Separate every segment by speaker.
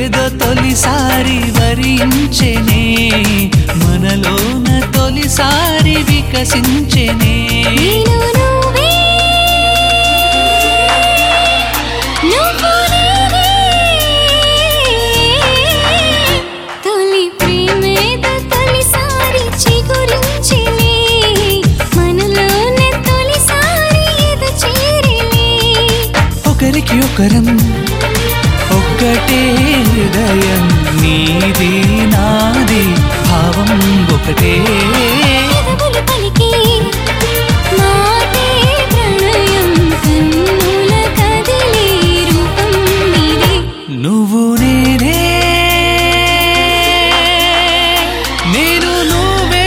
Speaker 1: చూపేదో తొలిసారి వరించెనే మనలోన తొలిసారి వికసించెనే
Speaker 2: నేను నువ్వే నువ్వు నేనే తొలి ప్రేమేదో తొలిసారి చిగురించిలే మనలోనే తొలిసారి ఎద చేరిలే
Speaker 1: ఒకరికి ఒకరం ఒక్కటే హృదయం నీది నాది భావం ఒకటే
Speaker 2: పెదవులు పలికే మాటే ప్రణయం కన్నుల కదిలే రూపం నీదే
Speaker 1: నువ్వు నేనే నేను నువ్వే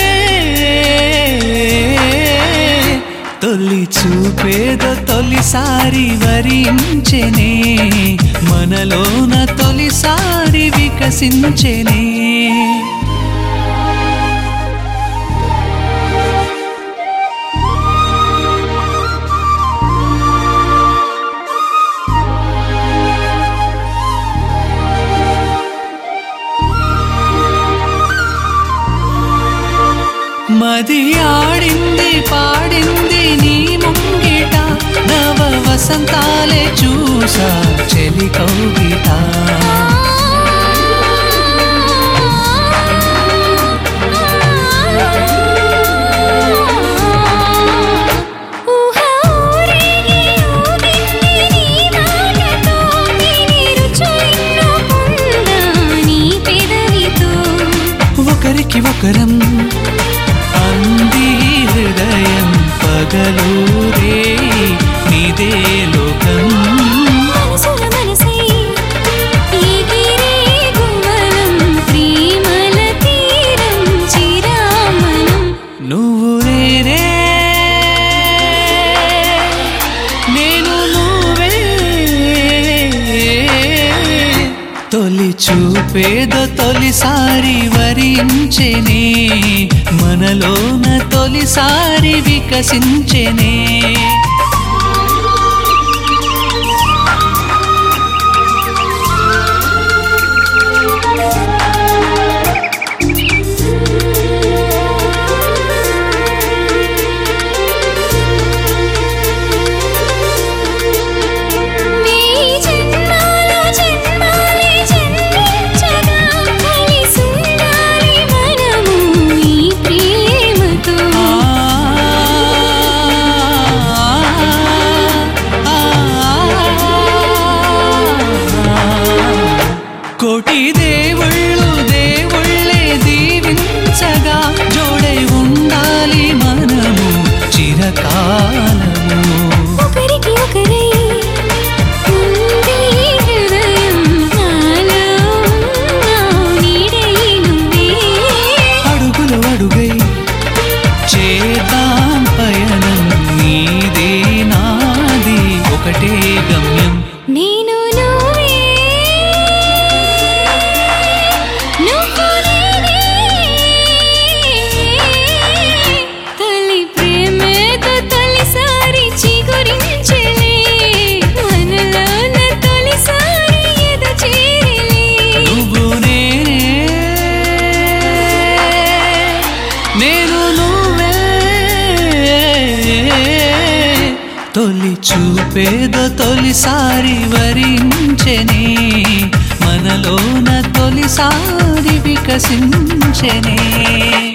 Speaker 1: తొలి చూపేదో తొలిసారి వరించెనే మనలోన తొలిసారి వికసించెనే మది ఆడింది పాడింది నీ ముంగిట నవ వసంతాలే చూసా చెలి కౌగిట
Speaker 2: ఊహ ఊరేగి ఊగింది నీ మాటతో తిని రుచులెన్నో పొందా నీ పెదవితో
Speaker 1: ఒకరికి ఒకరం అంది హృదయం పగలూరే నీదే లోకం
Speaker 2: మనసుల మనసై ఎగిరే గువ్వలం ప్రేమల తీరం చిరామణం
Speaker 1: నువ్వు నేనే నేను నువ్వే తొలి చూపేదో తొలిసారి వరించెనే మనలోన తొలిసారి వికసించెనే
Speaker 2: నీ జన్మాలో జన్మాలే జన్మించగా కలిసుండాలి మనము ఈ ప్రేమతో
Speaker 1: కోటి దేవుళ్ళు దేవుళ్ళే దీవించగా జోడై ఉండాలి మనము చిరకాలము
Speaker 2: ఒకరికి ఒకరై ఉంది హృదయం నాలో నా నీడై నువ్వే
Speaker 1: అడుగులు అడుగై చేద్దాం పయనం నీది నాది ఒకటే గమ్యం
Speaker 2: నేను నువ్వే నువ్వు నేనే తొలి ప్రేమతో తొలిసారి చిగురించెలే మనలోన తొలిసారి ఎద చేరిలే
Speaker 1: నువ్వు నేనే నేను నువ్వే తొలి చూపేదో తొలిసారి వరించెనే మనలోన తొలిసారి వికసించెనే